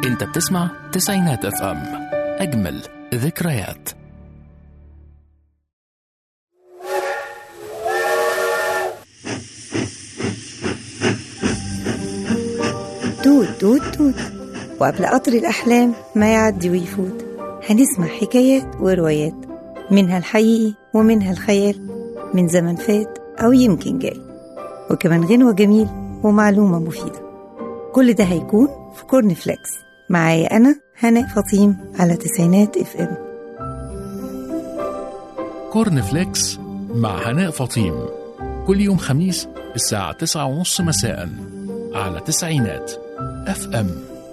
انت بتسمع تسعينات اف ام اجمل ذكريات توت توت توت وقبل قطر الأحلام ما يعدي ويفوت هنسمع حكايات وروايات منها الحقيقي ومنها الخيال من زمن فات أو يمكن جاي وكمان غنوة جميل ومعلومة مفيدة كل ده هيكون في كورن فليكس معايا أنا هناء فطيم على تسعينات اف ام كورن فليكس مع هناء فطيم كل يوم خميس الساعة تسعة ونص مساء على تسعينات اف ام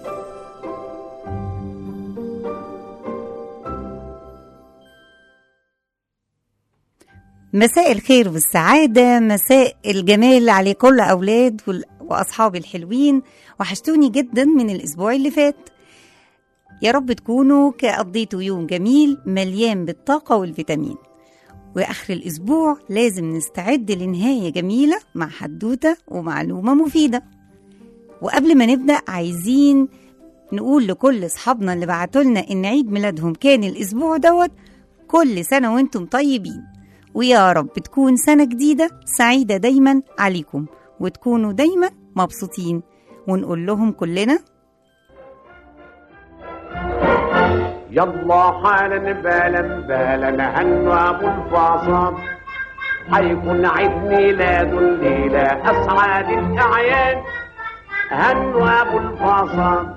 مساء الخير والسعادة مساء الجمال على كل أولاد وال- وأصحابي الحلوين وحشتوني جدا من الأسبوع اللي فات يا رب تكونوا قضيتوا يوم جميل مليان بالطاقة والفيتامين وآخر الأسبوع لازم نستعد لنهاية جميلة مع حدوتة ومعلومة مفيدة وقبل ما نبدأ عايزين نقول لكل أصحابنا اللي بعتولنا إن عيد ميلادهم كان الأسبوع دوت كل سنة وانتم طيبين ويا رب تكون سنة جديدة سعيدة دايما عليكم وتكونوا دايما مبسوطين ونقول لهم كلنا يلا حالا بالا بالا هنوا ابو الفاصل حيكون عيد ميلاد الليلة أسعد الأعياد هنوا أبو الفاصل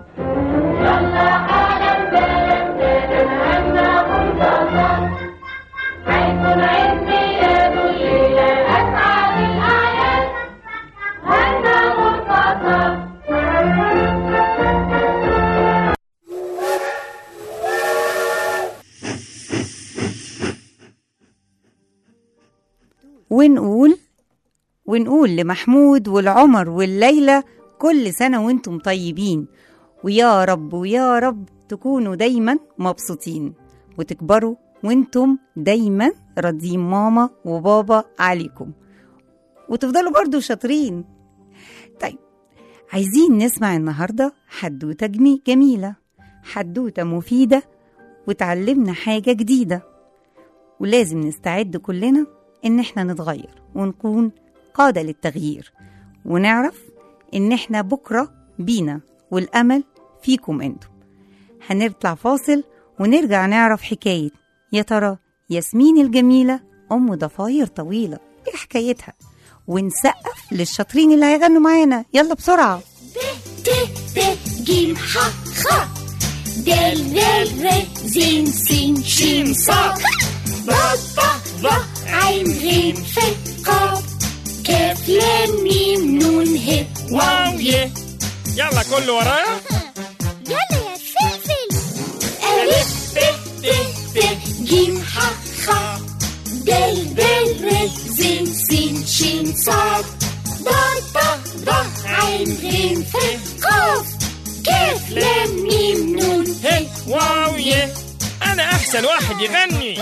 ونقول ونقول لمحمود والعمر والليلى كل سنة وانتم طيبين ويا رب ويا رب تكونوا دايما مبسوطين وتكبروا وانتم دايما راضيين ماما وبابا عليكم وتفضلوا برضو شاطرين طيب عايزين نسمع النهاردة حدوتة جمي- جميلة حدوتة مفيدة وتعلمنا حاجة جديدة ولازم نستعد كلنا إن إحنا نتغير ونكون قادة للتغيير ونعرف إن إحنا بكرة بينا والأمل فيكم أنتم هنطلع فاصل ونرجع نعرف حكاية يا ترى ياسمين الجميلة أم ضفاير طويلة إيه حكايتها ونسقف للشاطرين اللي هيغنوا معانا يلا بسرعة ت ت جيم ح خ دال دال ر زين سين شين صاد ضاد ضا ظا عين غين ف قاف كاف لام ميم نون ه واو يه يلا كله ورايا يلا يا فلفل ألف ب ت ت جيم ح خ دال دال ر زين سين شين صاد ضاد ضا ظا عين غين ف قاف كاف لام ميم نون هي واو يه انا احسن واحد يغني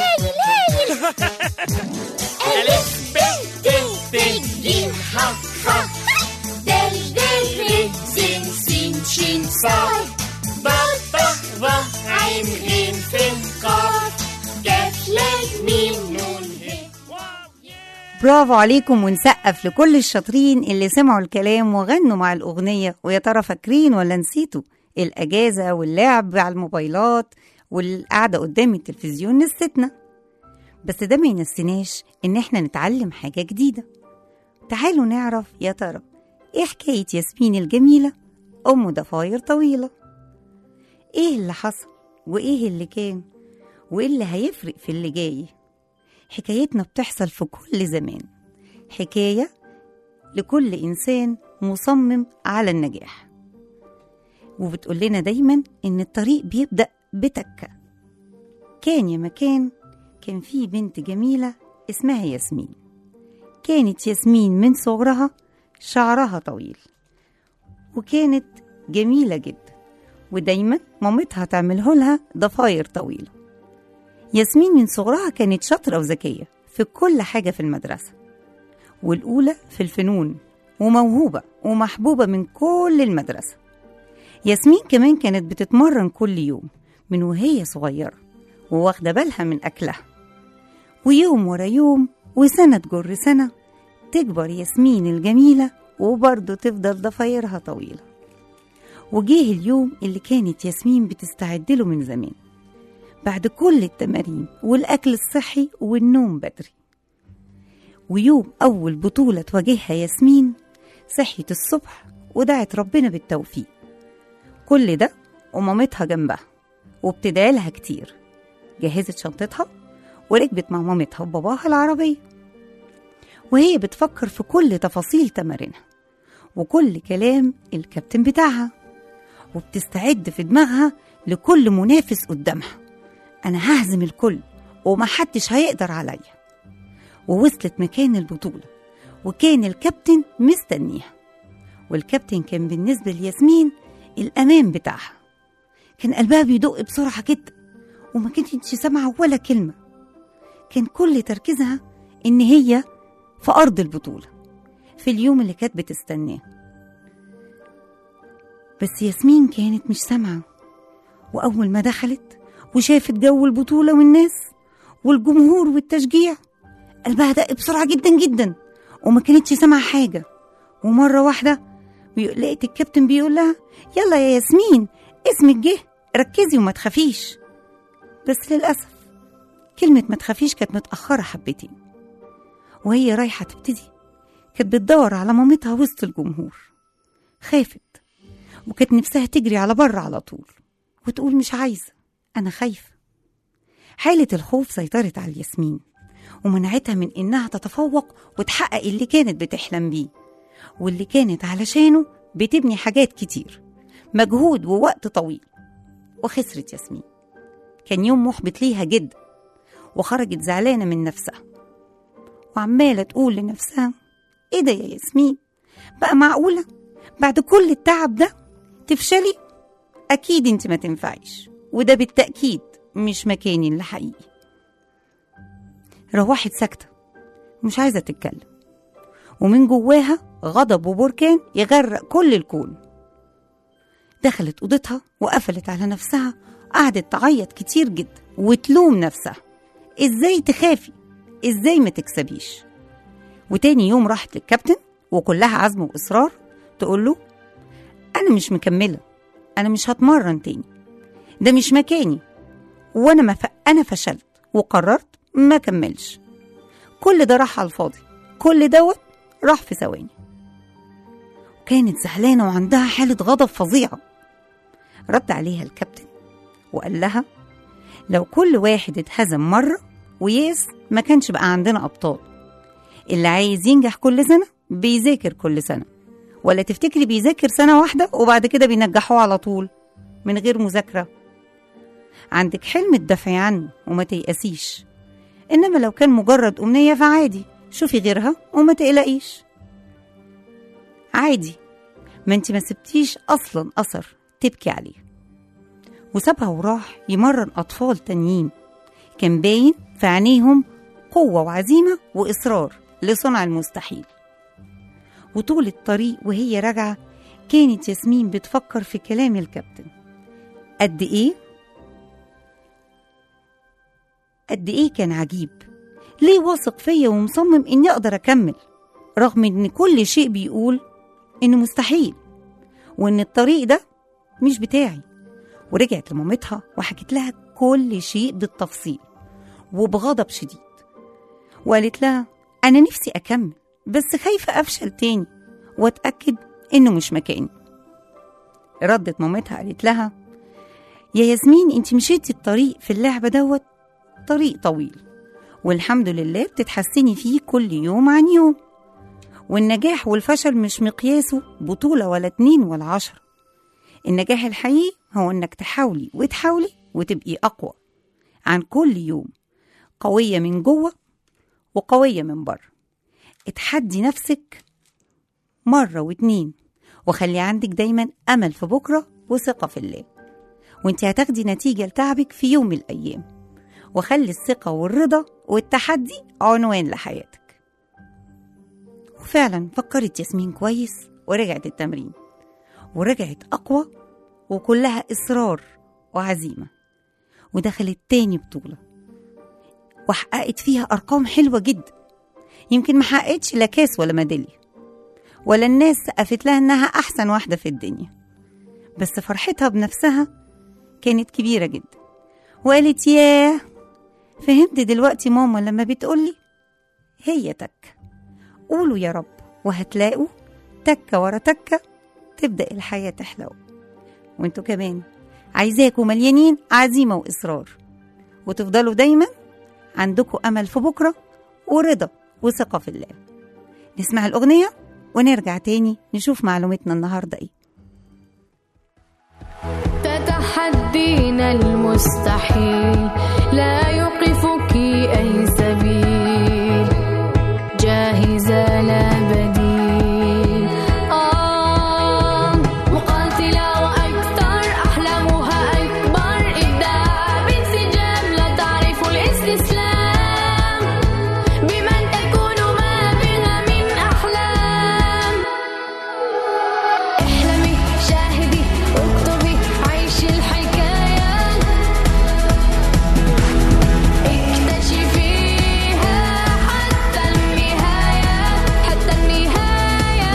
ألف ب ت ت جيم ح خ دال دال ر زين سين شين صاد ضاد ضا ظا عين غين ف قاف كاف لام ميم نون ه برافو عليكم ونسقف لكل الشاطرين اللي سمعوا الكلام وغنوا مع الأغنية ويا ترى فاكرين ولا نسيتوا الأجازة واللعب على الموبايلات والقعدة قدام التلفزيون نستنا بس ده ما ينسيناش إن إحنا نتعلم حاجة جديدة تعالوا نعرف يا ترى إيه حكاية ياسمين الجميلة أم ضفاير طويلة إيه اللي حصل وإيه اللي كان وإيه اللي هيفرق في اللي جاي حكايتنا بتحصل في كل زمان حكاية لكل إنسان مصمم على النجاح وبتقول لنا دايما إن الطريق بيبدأ بتكة كان يا مكان كان في بنت جميلة اسمها ياسمين كانت ياسمين من صغرها شعرها طويل وكانت جميلة جدا ودايما مامتها تعمله لها ضفاير طويلة ياسمين من صغرها كانت شاطرة وذكية في كل حاجة في المدرسة والأولى في الفنون وموهوبة ومحبوبة من كل المدرسة ياسمين كمان كانت بتتمرن كل يوم من وهي صغيرة وواخدة بالها من أكلها ويوم ورا يوم وسنة تجر سنة تكبر ياسمين الجميلة وبرضه تفضل ضفايرها طويلة وجيه اليوم اللي كانت ياسمين بتستعد له من زمان بعد كل التمارين والأكل الصحي والنوم بدري ويوم أول بطولة تواجهها ياسمين صحيت الصبح ودعت ربنا بالتوفيق كل ده ومامتها جنبها وبتدعي لها كتير جهزت شنطتها وركبت مع مامتها وباباها العربية وهي بتفكر في كل تفاصيل تمارينها وكل كلام الكابتن بتاعها وبتستعد في دماغها لكل منافس قدامها أنا ههزم الكل ومحدش هيقدر عليا ووصلت مكان البطولة وكان الكابتن مستنيها والكابتن كان بالنسبة لياسمين الأمان بتاعها كان قلبها بيدق بسرعة جدا وما كانتش سامعة ولا كلمة كان كل تركيزها إن هي في أرض البطولة في اليوم اللي كانت بتستناه بس ياسمين كانت مش سامعة وأول ما دخلت وشافت جو البطولة والناس والجمهور والتشجيع قلبها دق بسرعة جدا جدا وما كانتش سامعة حاجة ومرة واحدة بي- لقيت الكابتن بيقول لها يلا يا ياسمين اسمك جه ركزي وما تخافيش بس للأسف كلمة ما تخافيش كانت متأخرة حبتين وهي رايحة تبتدي كانت بتدور على مامتها وسط الجمهور خافت وكانت نفسها تجري على بره على طول وتقول مش عايزة أنا خايفة حالة الخوف سيطرت على الياسمين ومنعتها من إنها تتفوق وتحقق اللي كانت بتحلم بيه واللي كانت علشانه بتبني حاجات كتير مجهود ووقت طويل وخسرت ياسمين كان يوم محبط ليها جدا وخرجت زعلانة من نفسها وعمالة تقول لنفسها ايه ده يا ياسمين بقى معقولة بعد كل التعب ده تفشلي أكيد انت ما تنفعيش وده بالتأكيد مش مكاني اللي حقيقي روحت ساكتة مش عايزة تتكلم ومن جواها غضب وبركان يغرق كل الكون دخلت أوضتها وقفلت على نفسها قعدت تعيط كتير جدا وتلوم نفسها ازاي تخافي ازاي ما تكسبيش وتاني يوم راحت للكابتن وكلها عزم وإصرار تقول له أنا مش مكملة أنا مش هتمرن تاني ده مش مكاني وأنا ما ف... أنا فشلت وقررت ما كملش كل ده راح على الفاضي كل دوت راح في ثواني وكانت زعلانة وعندها حالة غضب فظيعة رد عليها الكابتن وقال لها لو كل واحد اتهزم مرة وياس ما كانش بقى عندنا أبطال اللي عايز ينجح كل سنة بيذاكر كل سنة ولا تفتكري بيذاكر سنة واحدة وبعد كده بينجحوه على طول من غير مذاكرة عندك حلم تدافعي عنه وما تيأسيش إنما لو كان مجرد أمنية فعادي شوفي غيرها وما تقلقيش عادي ما انت ما سبتيش أصلا أثر تبكي عليه وسابها وراح يمرن أطفال تانيين كان باين في عينيهم قوة وعزيمة وإصرار لصنع المستحيل وطول الطريق وهي راجعة كانت ياسمين بتفكر في كلام الكابتن قد إيه قد إيه كان عجيب ليه واثق فيا ومصمم إني أقدر أكمل رغم إن كل شيء بيقول إنه مستحيل وإن الطريق ده مش بتاعي ورجعت لمامتها وحكت لها كل شيء بالتفصيل وبغضب شديد وقالت لها أنا نفسي أكمل بس خايفة أفشل تاني وأتأكد إنه مش مكاني ردت مامتها قالت لها يا ياسمين انت مشيتي الطريق في اللعبة دوت طريق طويل والحمد لله بتتحسني فيه كل يوم عن يوم والنجاح والفشل مش مقياسه بطولة ولا اتنين ولا عشرة النجاح الحقيقي هو انك تحاولي وتحاولي وتبقي أقوى عن كل يوم قوية من جوه وقوية من بره اتحدي نفسك مرة واتنين وخلي عندك دايما أمل في بكرة وثقة في الله وانت هتاخدي نتيجة لتعبك في يوم من الأيام وخلي الثقة والرضا والتحدي عنوان لحياتك وفعلا فكرت ياسمين كويس ورجعت التمرين ورجعت أقوى وكلها إصرار وعزيمة ودخلت تاني بطولة وحققت فيها أرقام حلوة جدا يمكن ما حققتش لا كاس ولا ميدالية ولا الناس سقفت لها إنها أحسن واحدة في الدنيا بس فرحتها بنفسها كانت كبيرة جدا وقالت ياه فهمت دلوقتي ماما لما بتقولي هي تكة قولوا يا رب وهتلاقوا تكة ورا تكة تبدأ الحياة تحلو وانتوا كمان عايزاكوا مليانين عزيمة وإصرار وتفضلوا دايما عندكوا أمل في بكرة ورضا وثقة في الله نسمع الأغنية ونرجع تاني نشوف معلومتنا النهاردة إيه تتحدين المستحيل لا يوقفك أي سبيل جاهزة لا بديل آه مقاتلة وأكثر أحلامها أكبر إبداع بانسجام لا تعرف الاستسلام بمن تكون ما بها من أحلام احلمي شاهدي اكتبي عيشي الحكاية اكتشفيها حتى النهاية حتى النهاية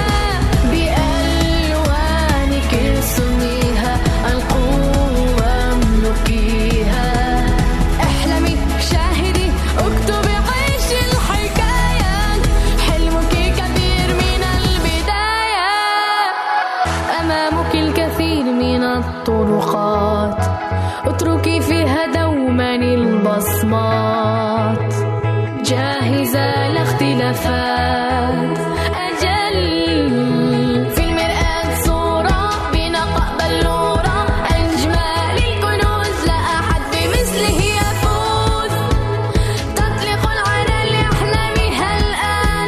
بألوانك ارسميها القوة املكيها احلمي شاهدي اكتبي عيشي الحكاية حلمك كبير من البداية أمامك الكثير من الطرقات اتركي فيها دوما البصمات جاهزة لاختلافات أجل في المرآة صورة بنقاء بلورة أجمل الكنوز لا أحد بمثله يفوز تطلق العنا لأحلامها الآن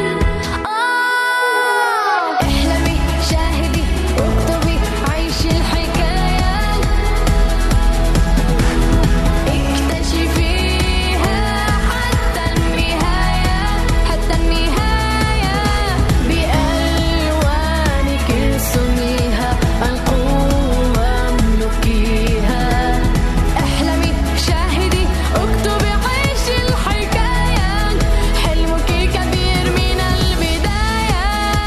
آه احلمي شاهدي اكتبي عيشي الحكاية اكتشفيها حتى النهاية حتى النهاية بألوانك ارسميها القوة املكيها احلمي شاهدي اكتبي عيشي الحكاية حلمك كبير من البداية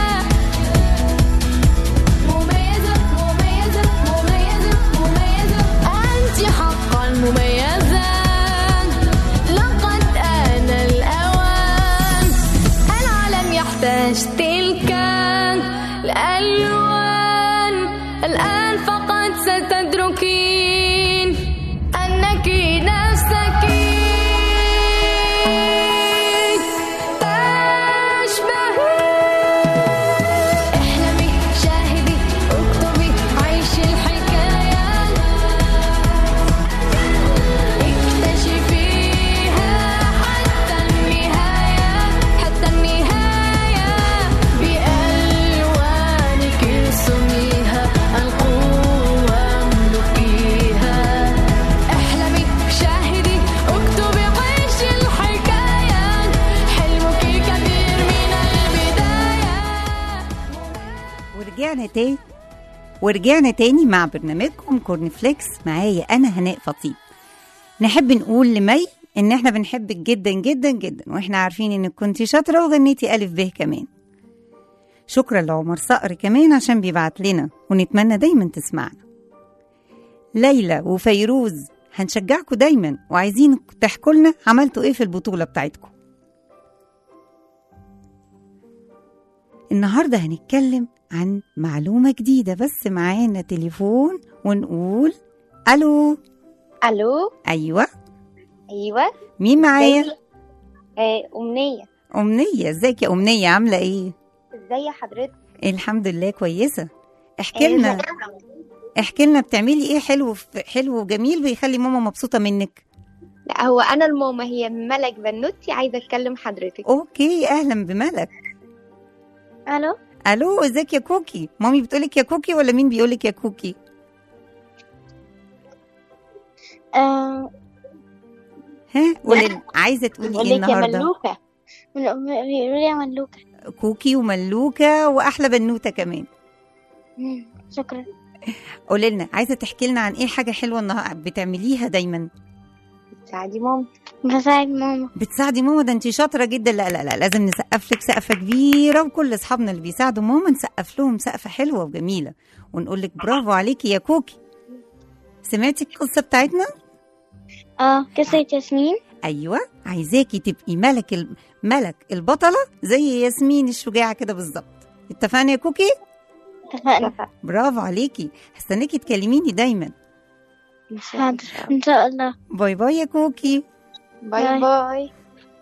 مميزة مميزة مميزة مميزة أنت حقا مميزة لقد آن الأوان العالم يحتاج تلك الألوان الآن فقط ستدركين أنك نفسك تشبهين احلمي شاهدي اكتبي عيشي الحكاية اكتشفيها حتى النهاية حتى النهاية بألوانك ارسميها القوة املكيها احلمي شاهدي اكتبي عيشي الحكاية حلمك كبير من البداية ورجعنا تاني ورجعنا تاني مع برنامجكم كورن فليكس معايا انا هناء فطيب نحب نقول لمي ان احنا بنحبك جدا جدا جدا واحنا عارفين انك كنتي شاطره وغنيتي الف ب كمان شكرا لعمر صقر كمان عشان بيبعت لنا ونتمنى دايما تسمعنا ليلى وفيروز هنشجعكم دايما وعايزين تحكوا لنا عملتوا ايه في البطوله بتاعتكم النهارده هنتكلم عن معلومة جديدة بس معانا تليفون ونقول ألو الو أيوة ايوه مين معايا؟ ازي آه امنيه أمنية ازيك يا أمنية عاملة ايه؟ ازي حضرتك الحمد لله كويسة احكي آه، لنا ازي- احكي لنا بتعملي ايه حلو حلو وجميل بيخلي ماما مبسوطة منك لا هو انا الماما هي ملك بنوتي عايزه اتكلم حضرتك اوكي اهلا بملك الو الو ازيك يا كوكي مامي بتقولك يا كوكي ولا مين بيقولك يا كوكي آه ها قولي عايزة تقولي بقول ايه لك يا النهارده ملوكه بيقولوا لي يا ملوكه كوكي وملوكة واحلى بنوتة كمان مم، شكرا قولي لنا عايزه تحكي لنا عن ايه حاجه حلوه انها بتعمليها دايما ساعدي ماما بساعد ماما بتساعدي ماما ده انت شاطره جدا لا لا لا لازم نسقف لك سقفه كبيره وكل اصحابنا اللي بيساعدوا ماما نسقف لهم سقفه حلوه وجميله ونقول لك برافو عليكي يا كوكي سمعتي القصه بتاعتنا اه قصة ياسمين ايوه عايزاكي تبقي ملك ال- ملك البطله زي ياسمين الشجاعه كده بالظبط اتفقنا يا كوكي اتفقنا برافو عليكي هستناكي تكلميني دايما حاضر ان شاء الله باي باي يا كوكي باي باي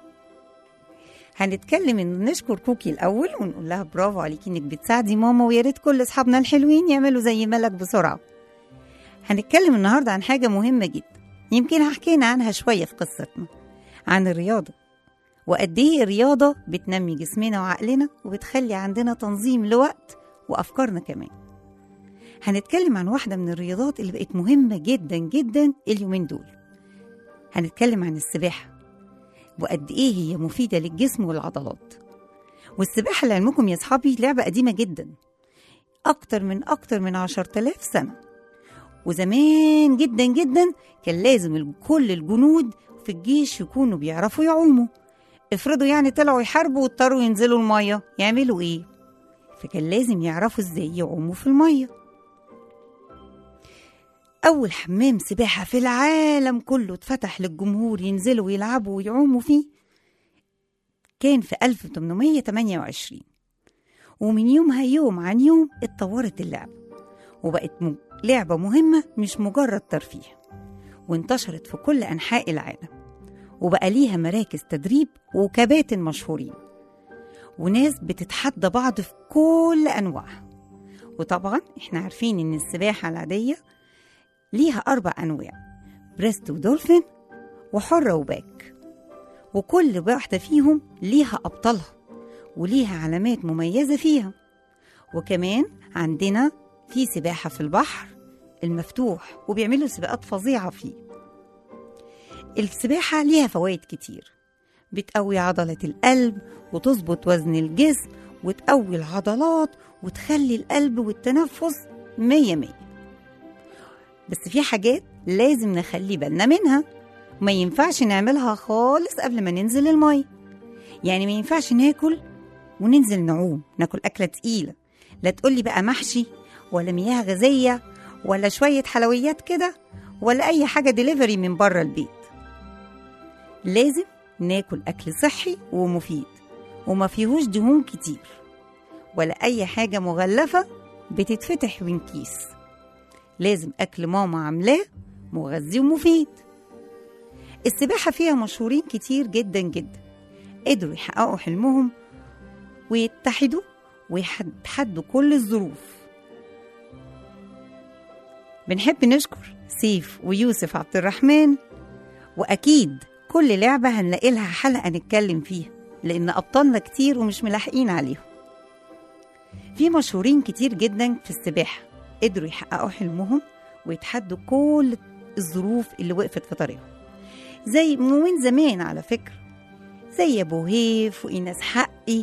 هنتكلم ان نشكر كوكي الاول ونقول لها برافو عليكي انك بتساعدي ماما ويا ريت كل اصحابنا الحلوين يعملوا زي ملك بسرعه هنتكلم النهارده عن حاجه مهمه جدا يمكن حكينا عنها شويه في قصتنا عن الرياضه وقد ايه الرياضه بتنمي جسمنا وعقلنا وبتخلي عندنا تنظيم لوقت وافكارنا كمان هنتكلم عن واحده من الرياضات اللي بقت مهمه جدا جدا اليومين دول هنتكلم عن السباحه وقد ايه هي مفيده للجسم والعضلات والسباحه لعلمكم يا اصحابي لعبه قديمه جدا اكتر من اكتر من عشرة آلاف سنه وزمان جدا جدا كان لازم ال- كل الجنود في الجيش يكونوا بيعرفوا يعوموا افرضوا يعني طلعوا يحاربوا واضطروا ينزلوا الميه يعملوا ايه فكان لازم يعرفوا ازاي يعوموا في الميه أول حمام سباحة في العالم كله اتفتح للجمهور ينزلوا ويلعبوا ويعوموا فيه كان في 1828 ومن يومها يوم عن يوم اتطورت اللعبة وبقت م- لعبة مهمة مش مجرد ترفيه وانتشرت في كل أنحاء العالم وبقى ليها مراكز تدريب وكباتن مشهورين وناس بتتحدى بعض في كل أنواعها وطبعا احنا عارفين ان السباحة العادية ليها أربع أنواع بريست ودولفين وحرة وباك وكل واحدة فيهم ليها أبطالها وليها علامات مميزة فيها وكمان عندنا في سباحة في البحر المفتوح وبيعملوا سباقات فظيعة فيه السباحة ليها فوائد كتير بتقوي عضلة القلب وتظبط وزن الجسم وتقوي العضلات وتخلي القلب والتنفس مية مية بس في حاجات لازم نخلي بالنا منها ما ينفعش نعملها خالص قبل ما ننزل المية يعني ما ينفعش ناكل وننزل نعوم ناكل أكلة تقيلة لا تقولي بقى محشي ولا مياه غازية ولا شوية حلويات كده ولا أي حاجة ديليفري من بره البيت لازم ناكل أكل صحي ومفيد وما فيهوش دهون كتير ولا أي حاجة مغلفة بتتفتح من كيس لازم أكل ماما عاملاه مغذي ومفيد السباحة فيها مشهورين كتير جدا جدا قدروا يحققوا حلمهم ويتحدوا ويتحدوا كل الظروف بنحب نشكر سيف ويوسف عبد الرحمن وأكيد كل لعبة هنلاقي لها حلقة نتكلم فيها لأن أبطالنا كتير ومش ملاحقين عليهم في مشهورين كتير جدا في السباحة قدروا يحققوا حلمهم ويتحدوا كل الظروف اللي وقفت في طريقهم زي من زمان على فكرة زي أبو هيف وإيناس حقي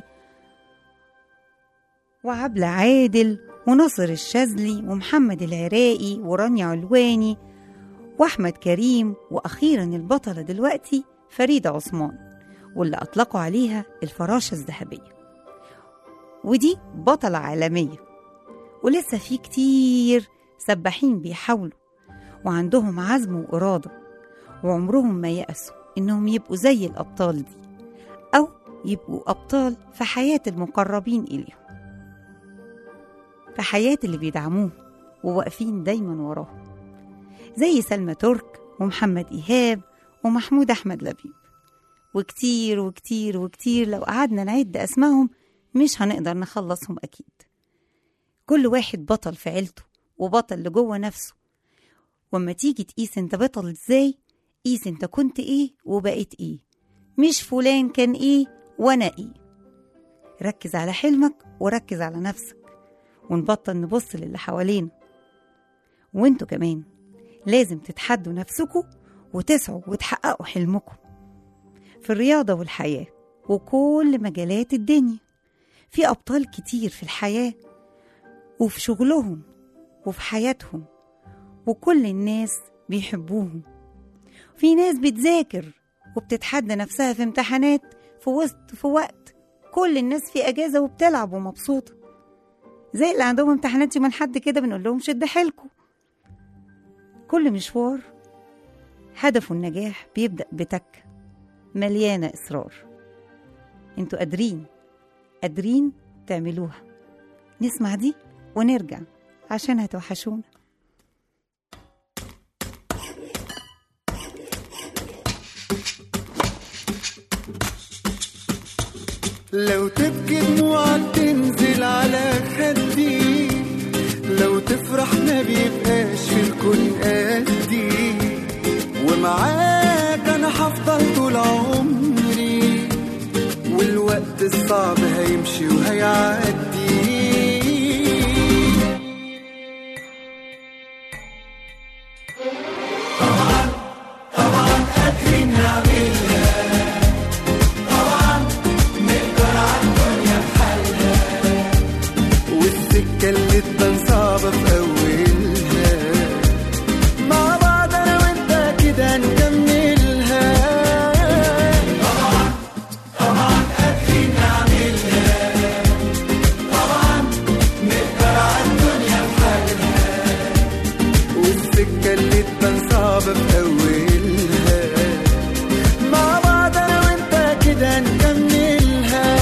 وعبلة عادل وناصر الشاذلي ومحمد العراقي ورانيا علواني وأحمد كريم وأخيرا البطلة دلوقتي فريدة عثمان واللي أطلقوا عليها الفراشة الذهبية ودي بطلة عالمية ولسه في كتير سباحين بيحاولوا وعندهم عزم وإرادة وعمرهم ما يأسوا إنهم يبقوا زي الأبطال دي أو يبقوا أبطال في حياة المقربين إليهم في حياة اللي بيدعموهم وواقفين دايما وراهم زي سلمى ترك ومحمد إيهاب ومحمود أحمد لبيب وكتير وكتير وكتير لو قعدنا نعد أسمائهم مش هنقدر نخلصهم أكيد كل واحد بطل في عيلته وبطل لجوه نفسه وأما تيجي تقيس انت بطل ازاي قيس انت كنت ايه وبقيت ايه مش فلان كان ايه وانا ايه ركز على حلمك وركز على نفسك ونبطل نبص للي حوالينا وانتوا كمان لازم تتحدوا نفسكم وتسعوا وتحققوا حلمكم في الرياضة والحياة وكل مجالات الدنيا في أبطال كتير في الحياة وفي شغلهم وفي حياتهم وكل الناس بيحبوهم في ناس بتذاكر وبتتحدى نفسها في امتحانات في وسط في وقت كل الناس في اجازه وبتلعب ومبسوطه زي اللي عندهم امتحانات يوم الحد كده بنقول لهم شد حيلكم كل مشوار هدفه النجاح بيبدأ بتكة مليانة إصرار انتوا قادرين قادرين تعملوها نسمع دي ونرجع عشان هتوحشونا لو تبكي دموعك تنزل على خدي لو تفرح ما بيبقاش في الكون قدي ومعاك انا هفضل طول عمري والوقت الصعب هيمشي وهيعدي والسكة اللي تبان صعبة في أولها مع بعض أنا وأنت كده نكملها طبعا طبعا قادرين نعملها طبعا نقدر على الدنيا بحالها والسكة اللي تبان صعبة في أولها مع بعض أنا وأنت كده نكملها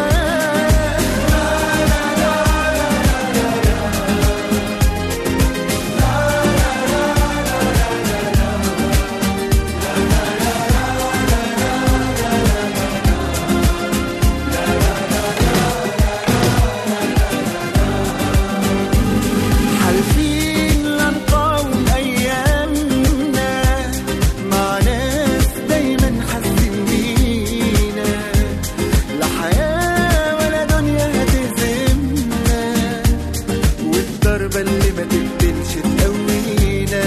حالفين لا نقاوم أيامنا مع ناس دايما حاسين بينا لا حياة ولا دنيا هتهزمنا والضربة اللي ما تبدلش تقوينا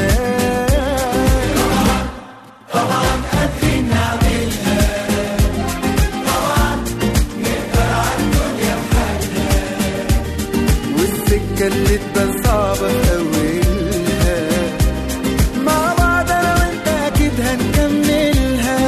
طبعا طبعا قادرين نعملها طبعا نقدر على الدنيا بحالها والسكة اللي تبان صعبة في أولها مع بعض أنا وأنت أكيد هنكملها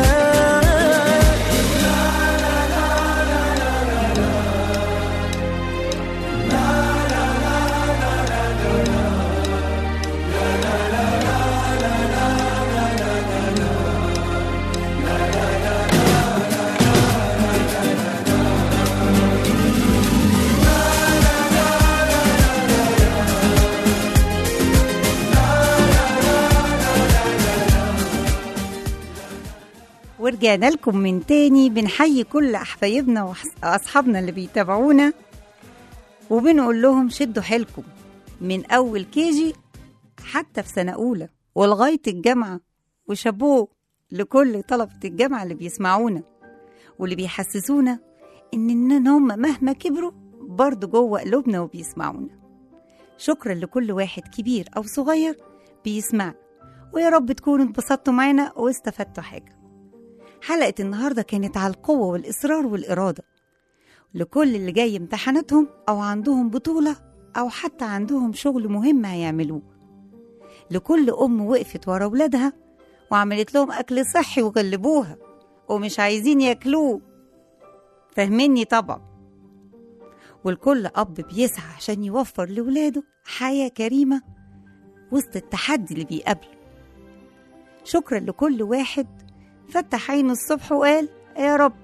ورجعنا لكم من تاني بنحيي كل حبايبنا وأصحابنا اللي بيتابعونا وبنقول لهم شدوا حيلكم من أول كيجي حتى في سنة أولى ولغاية الجامعة وشابوه لكل طلبة الجامعة اللي بيسمعونا واللي بيحسسونا إن إن هم مهما كبروا برضه جوه قلوبنا وبيسمعونا شكرا لكل واحد كبير أو صغير بيسمعنا ويا رب تكونوا اتبسطتوا معانا واستفدتوا حاجة حلقة النهاردة كانت على القوة والإصرار والإرادة لكل اللي جاي امتحاناتهم أو عندهم بطولة أو حتى عندهم شغل مهم هيعملوه لكل أم وقفت ورا ولادها وعملت لهم أكل صحي وغلبوها ومش عايزين ياكلوه فاهميني طبعا والكل أب بيسعى عشان يوفر لولاده حياة كريمة وسط التحدي اللي بيقابله شكرا لكل واحد فتح عينه الصبح وقال يا رب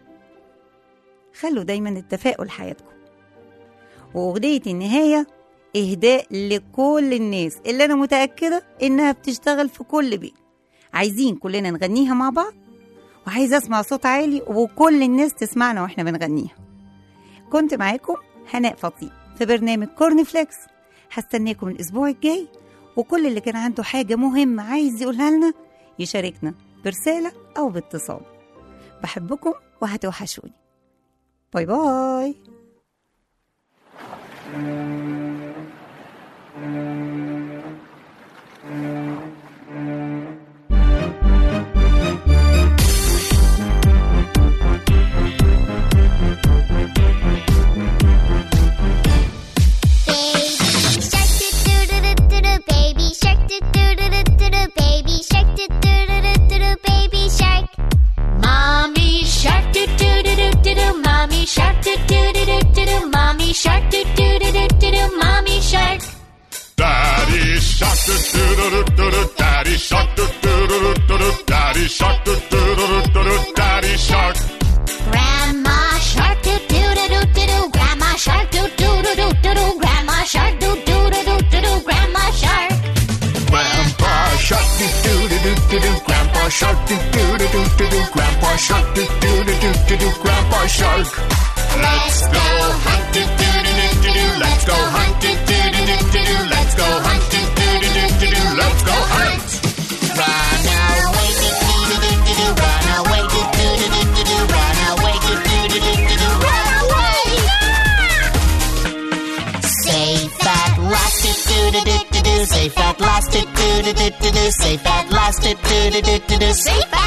خلوا دايما التفاؤل حياتكم وأغنية النهاية إهداء لكل الناس اللي أنا متأكدة إنها بتشتغل في كل بيت عايزين كلنا نغنيها مع بعض وعايزة أسمع صوت عالي وكل الناس تسمعنا وإحنا بنغنيها كنت معاكم هناء فطيب في برنامج كورن فليكس هستناكم الأسبوع الجاي وكل اللي كان عنده حاجة مهمة عايز يقولها لنا يشاركنا برسالة أو باتصال بحبكم وهتوحشوني باي باي Shark doo doo shark, doo doo doo doo doo, daddy shark. Grandma shark doo doo doo doo doo doo. Grandma shark doo doo doo doo doo doo. Grandma shark doo doo doo doo doo doo. Grandma shark. Grandpa shark, doo doo doo doo doo doo. Grandpa shark, doo doo doo doo doo doo. Grandpa shark, doo doo doo doo doo doo. Grandpa shark. Let's go hunt, doo doo doo doo doo doo. Let's go hunt, doo doo doo doo doo doo. Let's go hunt, doo doo doo doo doo doo. Let's go hunt. Run away doo doo doo doo doo doo. Run away doo doo doo doo doo doo. Run away doo doo doo doo doo doo. Run away. Safe at last doo doo doo doo doo doo. Safe at last doo doo doo doo doo doo. Safe at last doo doo doo doo doo doo. Safe